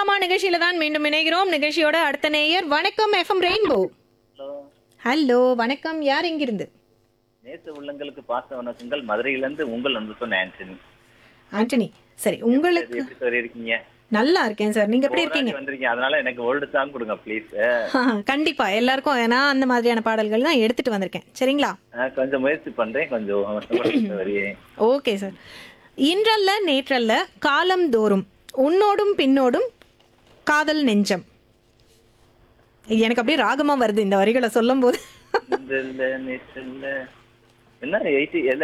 பேசலாமா நிகழ்ச்சியில தான் மீண்டும் இணைகிறோம் நிகழ்ச்சியோட அடுத்த நேயர் வணக்கம் எஃப்எம் ரெயின்போ ஹலோ ஹலோ வணக்கம் யார் எங்கிருந்து நேச உள்ளங்களுக்கு பாச வணக்கங்கள் மதுரையிலேருந்து உங்கள் வந்து சொன்ன ஆண்டனி ஆண்டனி சரி உங்களுக்கு எப்படி சார் இருக்கீங்க நல்லா இருக்கேன் சார் நீங்க எப்படி இருக்கீங்க போராடி வந்திருக்கீங்க அதனால எனக்கு ஓல்டு சாங் கொடுங்க ப்ளீஸ் கண்டிப்பா எல்லாருக்கும் நான் அந்த மாதிரியான பாடல்கள் தான் எடுத்துட்டு வந்திருக்கேன் சரிங்களா கொஞ்சம் முயற்சி பண்றேன் கொஞ்சம் வரேன் ஓகே சார் இன்றல்ல நேற்றல்ல காலம் தோறும் உன்னோடும் பின்னோடும் காதல் நெஞ்சம் இது எனக்கு அப்படியே ராகமா வருது இந்த வரிகளை சொல்லும் போது என்ன எயிட்டி